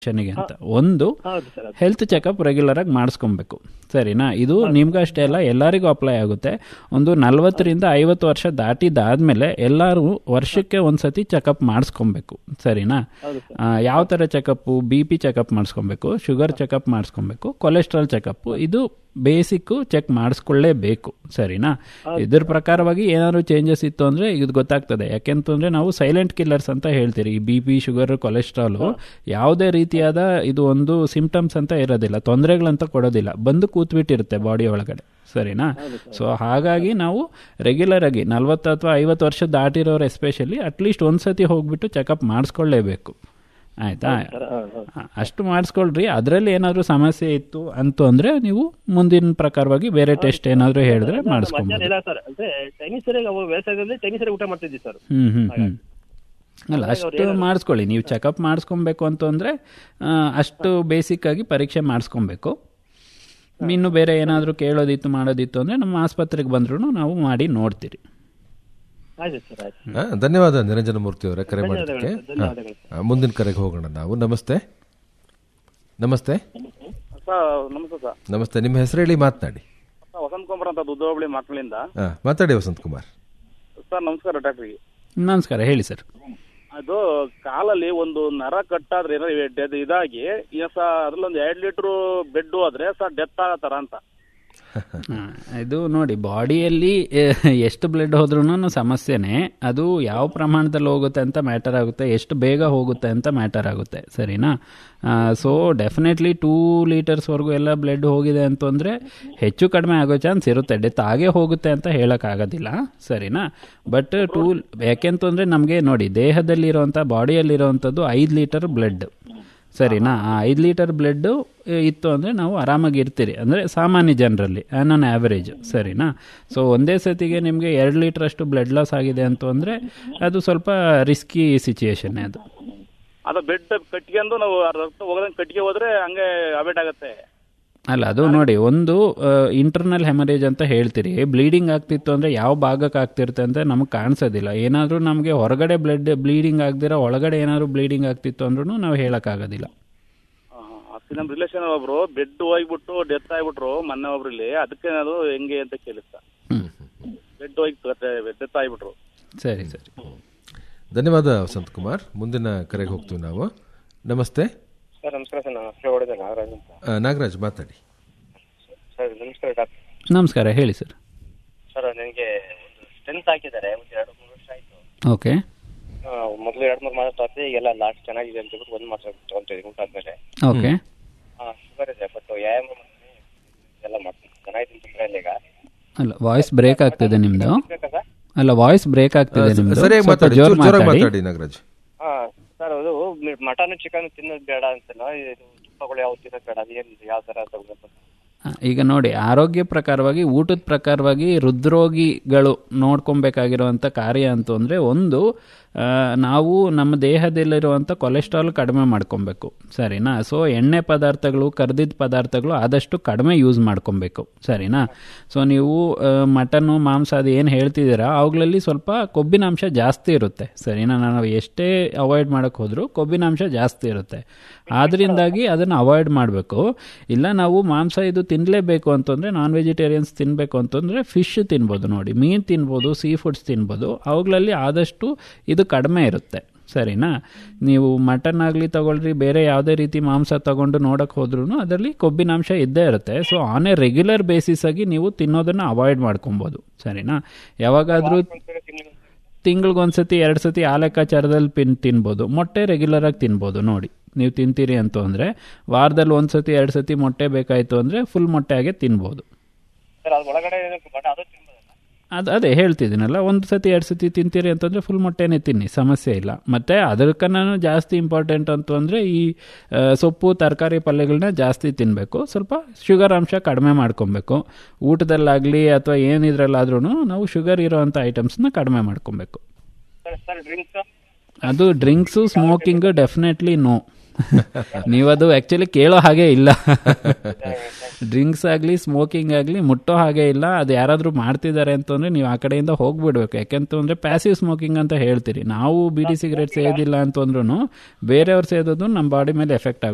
ಟೆನ್ಷನಿಗೆ ಅಂತ ಒಂದು ಹೌದು ಸರ್ ಹೆಲ್ತ್ ಚೆಕಪ್ ರೆಗ್ಯುಲರ್ ಆಗಿ ಮಾಡಿಸ್ಕೊಬೇಕು ಸರಿನಾ ಇದು ನಿಮ್ಗಷ್ಟೇ ಅಲ್ಲ ಎಲ್ಲರಿಗೂ ಅಪ್ಲೈ ಆಗುತ್ತೆ ಒಂದು ನಲ್ವತ್ತರಿಂದ ಐವತ್ತು ವರ್ಷ ದಾಟಿದಾದ್ಮೇಲೆ ಎಲ್ಲರೂ ವರ್ಷಕ್ಕೆ ಒಂದ್ಸತಿ ಚೆಕಪ್ ಮಾಡಿಸ್ಕೊಬೇಕು ಸರಿನಾ ಆ, ಯಾವ ಥರ ಚೆಕಪ್ಪು ಬಿ ಪಿ ಚೆಕಪ್ ಮಾಡಿಸ್ಕೊಬೇಕು ಶುಗರ್ ಚೆಕಪ್ ಮಾಡಿಸ್ಕೊಬೇಕು ಕೊಲೆಸ್ಟ್ರಾಲ್ ಚೆಕಪ್ ಇದು ಬೇಸಿಕ್ಕು ಚೆಕ್ ಮಾಡಿಸ್ಕೊಳ್ಳೇಬೇಕು ಸರಿನಾ ಇದ್ರ ಪ್ರಕಾರವಾಗಿ ಏನಾದ್ರು ಚೇಂಜಸ್ ಇತ್ತು ಅಂದರೆ ಇದು ಗೊತ್ತಾಗ್ತದೆ ಯಾಕೆಂತಂದ್ರೆ ನಾವು ಸೈಲೆಂಟ್ ಕಿಲ್ಲರ್ಸ್ ಅಂತ ಹೇಳ್ತೀರಿ ಈ ಬಿ ಪಿ ಶುಗರ್ ಕೊಲೆಸ್ಟ್ರಾಲು ಯಾವುದೇ ರೀತಿಯಾದ ಇದು ಒಂದು ಸಿಂಪ್ಟಮ್ಸ್ ಅಂತ ಇರೋದಿಲ್ಲ ತೊಂದರೆಗಳಂತ ಕೊಡೋದಿಲ್ಲ ಬಂದು ಕೂತ್ಬಿಟ್ಟಿರುತ್ತೆ ಬಾಡಿ ಒಳಗಡೆ ಸರಿನಾ ಸೊ ಹಾಗಾಗಿ ನಾವು ರೆಗ್ಯುಲರ್ ಆಗಿ ನಲ್ವತ್ತು ಅಥವಾ ಐವತ್ತು ವರ್ಷ ದಾಟಿರೋರು ಎಸ್ಪೆಷಲಿ ಅಟ್ಲೀಸ್ಟ್ ಒಂದ್ಸತಿ ಹೋಗ್ಬಿಟ್ಟು ಚೆಕಪ್ ಮಾಡಿಸ್ಕೊಳ್ಳೇಬೇಕು ಆಯ್ತಾ ಆ, ಅಷ್ಟು ಮಾಡಿಸ್ಕೊಳ್ರಿ ಅದರಲ್ಲಿ ಏನಾದರೂ ಸಮಸ್ಯೆ ಇತ್ತು ಅಂತು ಅಂದ್ರೆ ನೀವು ಮುಂದಿನ ಪ್ರಕಾರವಾಗಿ ಬೇರೆ ಟೆಸ್ಟ್ ಏನಾದರೂ ಹೇಳಿದ್ರೆ ಮಧ್ಯಾಹ್ನ ಮಾಡಿಸ್ಕೊಬೋದು ಇಲ್ಲ ಸರ್ ಅಂದ್ರೆ ಟೈಮಿಂಗ್ ಸರಿಯಾಗಿ ಅವು ವ್ಯವಸಾಯದಲ್ಲಿ ಟೈಮಿಂಗ್ ಸರಿಯಾಗಿ ಊಟ ಮಾಡ್ತಿದ್ವಿ ಸರ್ ಹ್ಮ್ ಹ್ಮ್ ಹ್ಮ್ ಅಲ್ಲ ಅಷ್ಟು ಮಾಡಿಸ್ಕೊಳ್ಳಿ ನೀವು ಚೆಕಪ್ ಮಾಡಿಸ್ಕೊಬೇಕು ಅಂತಂದ್ರೆ ಆ, ಅಷ್ಟು ಬೇಸಿಕ್ ಆಗಿ ಪರೀಕ್ಷೆ ಮಾಡಿಸ್ಕೊಬೇಕು ಇನ್ನು ಬೇರೆ ಏನಾದರೂ ಕೇಳೋದಿತ್ತು ಮಾಡೋದಿತ್ತು ಅಂದ್ರೆ ನಮ್ಮ ಆಸ್ಪತ್ರೆಗೆ ಬಂದ್ರೂ ನಾವು ಮಾಡಿ ನೋಡ್ತೀರಿ ಆಯ್ತು ಸರ್ ಆಯ್ತು ಹಾ, ಧನ್ಯವಾದ ನಿರಂಜನ ಮೂರ್ತಿ ಅವರೇ ಕರೆ ಮಾಡೋದಕ್ಕೆ ಧನ್ಯವಾದಗಳು, ಧನ್ಯವಾದಗಳು. ಹಾ, ಮುಂದಿನ ಕರೆಗೆ ಹೋಗೋಣ ನಾವು ನಮಸ್ತೆ ನಮಸ್ತೆ ಸರ್ ನಮಸ್ತೆ ಸರ್ ನಮಸ್ತೆ ನಿಮ್ಮ ಹೆಸರು ಹೇಳಿ ಮಾತನಾಡಿ ಸರ್ ವಸಂತ್ ಕುಮಾರ್ ಅಂತ ದುದ್ದೋಬಳಿ ಮಕ್ಕಳಿಂದ ಹಾ, ಮಾತಾಡಿ ವಸಂತ್ ಕುಮಾರ್ ಸರ್ ನಮಸ್ಕಾರ ಡಾಕ್ಟ್ರಿಗೆ ನಮಸ್ಕಾರ ಹೇಳಿ ಸರ್ ಅದು ಕಾಲಲ್ಲಿ ಒಂದು ನರ ಕಟ್ಟಾದ್ರೆ ಏನೋ ಡೆತ್ ಇದಾಗಿ ಈಗ ಸರ್ ಅದ್ರಲ್ಲಿ ಒಂದು ಎರಡು ಲೀಟ್ರು ಬೆಡ್ ಹೋದ್ರೆ ಸರ್ ಡೆತ್ ಆಗತ್ತಾರ ಅಂತ ಹಾ, ಇದು ನೋಡಿ ಬಾಡಿಯಲ್ಲಿ ಎಷ್ಟು ಬ್ಲಡ್ ಹೋದ್ರೂ ಸಮಸ್ಯೆನೇ ಅದು ಯಾವ ಪ್ರಮಾಣದಲ್ಲಿ ಹೋಗುತ್ತೆ ಅಂತ ಮ್ಯಾಟರ್ ಆಗುತ್ತೆ ಎಷ್ಟು ಬೇಗ ಹೋಗುತ್ತೆ ಅಂತ ಮ್ಯಾಟರ್ ಆಗುತ್ತೆ ಸರಿನಾ ಸೊ ಡೆಫಿನೆಟ್ಲಿ ಟೂ ಲೀಟರ್ಸ್ವರೆಗೂ ಎಲ್ಲ ಬ್ಲಡ್ ಹೋಗಿದೆ ಅಂತಂದರೆ ಹೆಚ್ಚು ಕಡಿಮೆ ಆಗೋ ಚಾನ್ಸ್ ಇರುತ್ತೆ ಡೆತ್ ಆಗೇ ಹೋಗುತ್ತೆ ಅಂತ ಹೇಳೋಕ್ಕಾಗೋದಿಲ್ಲ ಸರಿನಾ ಬಟ್ ಟೂ ಯಾಕೆಂತಂದರೆ ನಮಗೆ ನೋಡಿ ದೇಹದಲ್ಲಿರುವಂಥ ಬಾಡಿಯಲ್ಲಿರುವಂಥದ್ದು ಐದು ಲೀಟರ್ ಬ್ಲಡ್ ಸರಿನಾ ಆ ಐದು ಲೀಟರ್ ಬ್ಲಡ್ ಇತ್ತು ಅಂದರೆ ನಾವು ಆರಾಮಾಗಿ ಇರ್ತೀರಿ ಅಂದರೆ ಸಾಮಾನ್ಯ ಜನರಲ್ಲಿ ಆನ್ ಅನ್ ಆ್ಯಾವರೇಜ್ ಸರಿನಾ ಸೊ ಒಂದೇ ಸತಿಗೆ ನಿಮಗೆ ಎರಡು ಲೀಟರ್ ಅಷ್ಟು ಬ್ಲಡ್ ಲಾಸ್ ಆಗಿದೆ ಅಂತ ಅಂದರೆ ಅದು ಸ್ವಲ್ಪ ರಿಸ್ಕಿ ಸಿಚುಯೇಷನ್ನೇ ಅದು ಅದು ಬೆಡ್ ಕಟ್ಕೊಂಡು ನಾವು ಆ ರಕ್ತ ಹೋಗದಂಗೆ ಕಟ್ಗೆ ಹೋದ್ರೆ ಹಂಗೆ ಅಬೇಟ್ ಆಗತ್ತೆ ಅಲ್ಲ ಅದು ನೋಡಿ ಒಂದು ಇಂಟರ್ನಲ್ ಹೆಮರೇಜ್ ಅಂತ ಹೇಳ್ತೀರಿ ಬ್ಲೀಡಿಂಗ್ ಆಗ್ತಿತ್ತು ಅಂದರೆ ಯಾವ ಭಾಗಕ್ಕೆ ಆಗ್ತಿರುತ್ತೆ ಅಂತ ನಮಗೆ ಕಾಣಿಸೋದಿಲ್ಲ ಏನಾದರೂ ನಮಗೆ ಹೊರಗಡೆ ಬ್ಲಡ್ ಬ್ಲೀಡಿಂಗ್ ಆಗದಿರೋ ಒಳಗಡೆ ಏನಾದರೂ ಬ್ಲೀಡಿಂಗ್ ಆಗ್ತಿತ್ತು ಅಂದ್ರೂ ನಾವು ಹೇಳೋಕ್ಕಾಗೋದಿಲ್ಲ ಅತಿ ನಮ್ಮ ರಿಲೇಷನ್ ಒಬ್ರು ಬೆಡ್ ಹೋಗ್ಬಿಟ್ಟು ಡೆತ್ ಆಗ್ಬಿಟ್ರು ಮೊನ್ನೆ ಒಬ್ರು ಇಲ್ಲಿ ಅದಕ್ಕೆ ಅದು ಹೆಂಗೆ ಅಂತ ಕೇಳಿಸ್ತ ಬೆಡ್ ಹೋಗಿ ಡೆತ್ ಆಗ್ಬಿಟ್ರು ಸರಿ ಸರಿ ಧನ್ಯವಾದ ವಸಂತ್ ಕುಮಾರ್ ಮುಂದಿನ ಕರೆಗೆ ಹೋಗ್ತೀವಿ ನಾವು ನಮಸ್ತೆ ಸರ್ ನಮಸ್ಕಾರ ಸರ್ ನಾನು ಹೆಸರು ಹೊಡೆದ ನಾಗರಾಜ್ ಅಂತ ಆ, ನಾಗರಾಜ್ ಮಾತಾಡಿ ಸರ್ ನಮಸ್ಕಾರ ಡಾಕ್ಟರ್ ನಮಸ್ಕಾರ ಹೇಳಿ ಸರ್ ಸರ್ ನನಗೆ ಸ್ಟ್ರೆಂತ್ ಹಾಕಿದ್ದಾರೆ ಒಂದು ಎರಡು ಮೂರು ವರ್ಷ ಆಯ್ತು ಓಕೆ ಆ, ಮೊದಲು ಎರಡು ಮೂರು ಮಾಸ ತಗೊಂಡೆ ಈಗೆಲ್ಲ ಲಾಸ್ಟ್ ಚೆನ್ನಾಗಿದೆ ಅಂತ ಹೇಳ್ಬಿಟ್ಟು ಒಂದು ಮಾಸ ತಗೊಂತಿದ್ದೀನಿ ಊಟ ಆದ್ಮೇಲೆ ಓಕೆ ಶುಗರ್ ಇದೆ ಬಟ್ ವ್ಯಾಯಾಮ ಮಾಡ್ತೀನಿ ಎಲ್ಲ ಮಾಡ್ತೀನಿ ಚೆನ್ನಾಗಿದೆ ತೊಂದರೆ ಇಲ್ಲ ಈಗ ಅಲ್ಲ ವಾಯ್ಸ್ ಬ್ರೇಕ್ ಆಗ್ತಿದೆ ನಿಮ್ದು ಬೇಕಾ ಸರ್ ಅಲ್ಲ ವಾಯ್ಸ್ ಬ್ರೇಕ್ ಆಗ್ತಿದೆ ನಿಮ್ದು ಸರಿಯಾಗಿ ಸ್ವಲ್ಪ ಮಾತಾಡಿ ಜೋರ್ ಜೋರ್- ಜೋರಾಗಿ ಮಾತಾಡಿ ಮಾತಾಡಿ ನಾಗರಾಜ್ ಹಾ ಸರ್ ಅದು ಮಟನ್ ಚಿಕನ್ ತಿನ್ನೋದು ಬೇಡ ಅಂತಲ್ಲ ಇದು ತುಪ್ಪಗಳು ಯಾವ್ದು ತಿನ್ನೋದು ಬೇಡ ಅದೇನು ಯಾವ ಥರ ತಗೋಬೇಕು ಆ, ಈಗ ನೋಡಿ ಆರೋಗ್ಯ ಪ್ರಕಾರವಾಗಿ ಊಟದ ಪ್ರಕಾರವಾಗಿ ಹೃದ್ರೋಗಿಗಳು ನೋಡ್ಕೊಬೇಕಾಗಿರುವಂಥ ಕಾರ್ಯ ಅಂತ ಅಂದರೆ ಒಂದು ಆ, ನಾವು ನಮ್ಮ ದೇಹದಲ್ಲಿರುವಂಥ ಕೊಲೆಸ್ಟ್ರಾಲ್ ಕಡಿಮೆ ಮಾಡ್ಕೊಬೇಕು ಸರಿನಾ ಸೊ ಎಣ್ಣೆ ಪದಾರ್ಥಗಳು ಕರ್ದಿದ್ದ ಪದಾರ್ಥಗಳು ಆದಷ್ಟು ಕಡಿಮೆ ಯೂಸ್ ಮಾಡ್ಕೊಬೇಕು ಸರಿನಾ ಸೊ ನೀವು ಆ, ಮಟನ್ನು ಮಾಂಸ ಅದು ಏನು ಹೇಳ್ತಿದ್ದೀರಾ ಅವುಗಳಲ್ಲಿ ಸ್ವಲ್ಪ ಕೊಬ್ಬಿನಾಂಶ ಜಾಸ್ತಿ ಇರುತ್ತೆ ಸರಿನಾ ನಾವು ಎಷ್ಟೇ ಅವಾಯ್ಡ್ ಮಾಡೋಕ್ಕೆ ಹೋದರೂ ಕೊಬ್ಬಿನಾಂಶ ಜಾಸ್ತಿ ಇರುತ್ತೆ ಆದ್ರಿಂದಾಗಿ ಅದನ್ನು ಅವಾಯ್ಡ್ ಮಾಡಬೇಕು ಇಲ್ಲ ನಾವು ಮಾಂಸ ಇದು ತಿನ್ನಲೇಬೇಕು ಅಂತಂದರೆ ನಾನ್ ವೆಜಿಟೇರಿಯನ್ಸ್ ತಿನ್ನಬೇಕು ಅಂತಂದರೆ ಫಿಶ್ ತಿನ್ಬೋದು ನೋಡಿ ಮೀನು ತಿನ್ಬೋದು ಸೀ ಫುಡ್ಸ್ ತಿನ್ಬೋದು ಅವುಗಳಲ್ಲಿ ಆದಷ್ಟು ಇದು ಕಡಿಮೆ ಇರುತ್ತೆ ಸರಿನಾ ನೀವು ಮಟನ್ ಆಗಲಿ ತಗೊಳ್ರಿ ಬೇರೆ ಯಾವುದೇ ರೀತಿ ಮಾಂಸ ತಗೊಂಡು ನೋಡೋಕೆ ಹೋದ್ರೂ ಅದರಲ್ಲಿ ಕೊಬ್ಬಿನಾಂಶ ಇದ್ದೇ ಇರುತ್ತೆ so on a regular basis ಆಗಿ ನೀವು ತಿನ್ನೋದನ್ನು ಅವಾಯ್ಡ್ ಮಾಡ್ಕೊಬೋದು ಸರಿನಾ ಯಾವಾಗಾದರೂ ತಿಂಗಳಿಗೊಂದ್ಸತಿ ಎರಡು ಸತಿ ಆ ಲೆಕ್ಕಾಚಾರದಲ್ಲಿ ಪಿನ್ ತಿನ್ಬೋದು ಮೊಟ್ಟೆ ರೆಗ್ಯುಲರ್ ಆಗಿ ತಿನ್ಬೋದು ನೋಡಿ ನೀವು ತಿಂತೀರಿ ಅಂತ ಅಂದರೆ ವಾರದಲ್ಲಿ ಒಂದು ಸತಿ ಎರಡು ಸತಿ ಮೊಟ್ಟೆ ಬೇಕಾಯಿತು ಅಂದರೆ ಫುಲ್ ಮೊಟ್ಟೆ ಆಗೇ ತಿನ್ಬೋದು ಸರ್ ಅದು ಒಳಗಡೆ ಬಟ್ ಅದು ತಿನ್ಬೋದಲ್ಲ ಅದು ಅದೇ ಹೇಳ್ತಿದ್ದೀನಲ್ಲ ಒಂದು ಸತಿ ಎರಡು ಸತಿ ತಿಂತೀರಿ ಅಂತಂದರೆ ಫುಲ್ ಮೊಟ್ಟೆನೇ ತಿನ್ನಿ ಸಮಸ್ಯೆ ಇಲ್ಲ ಮತ್ತು ಅದಕ್ಕೂ ಜಾಸ್ತಿ ಇಂಪಾರ್ಟೆಂಟ್ ಅಂತ ಅಂದರೆ ಈ ಆ, ಸೊಪ್ಪು ತರಕಾರಿ ಪಲ್ಯಗಳನ್ನ ಜಾಸ್ತಿ ತಿನ್ನಬೇಕು ಸ್ವಲ್ಪ ಶುಗರ್ ಅಂಶ ಕಡಿಮೆ ಮಾಡ್ಕೊಬೇಕು ಊಟದಲ್ಲಾಗಲಿ ಅಥವಾ ಏನಿದ್ರಲ್ಲಾದ್ರೂ ನಾವು ಶುಗರ್ ಇರೋವಂಥ ಐಟಮ್ಸ್ನ ಕಡಿಮೆ ಮಾಡ್ಕೊಬೇಕು ಸರ್ ಸರ್ ಡ್ರಿಂಕ್ಸ್ ಅದು ಡ್ರಿಂಕ್ಸು ಸ್ಮೋಕಿಂಗ್ ಡೆಫಿನೆಟ್ಲಿ ನೋ ನೀವದು ಆ್ಯಕ್ಚುಲಿ ಕೇಳೋ ಹಾಗೆ ಇಲ್ಲ ಡ್ರಿಂಕ್ಸ್ ಆಗಲಿ ಸ್ಮೋಕಿಂಗ್ ಆಗಲಿ ಮುಟ್ಟೋ ಹಾಗೆ ಇಲ್ಲ ಅದು ಯಾರಾದರೂ ಮಾಡ್ತಿದ್ದಾರೆ ಅಂತಂದರೆ ನೀವು ಆ ಕಡೆಯಿಂದ ಹೋಗ್ಬಿಡ್ಬೇಕು ಯಾಕೆಂತಂದರೆ ಪ್ಯಾಸಿವ್ ಸ್ಮೋಕಿಂಗ್ ಅಂತ ಹೇಳ್ತೀರಿ ನಾವು ಬಿಡಿ ಸಿಗರೇಟ್ ಸೇದಿಲ್ಲ ಅಂತಂದ್ರೂ ಬೇರೆಯವ್ರು ಸೇದೋದು ನಮ್ಮ ಬಾಡಿ ಮೇಲೆ ಎಫೆಕ್ಟ್ ಆಗುತ್ತೆ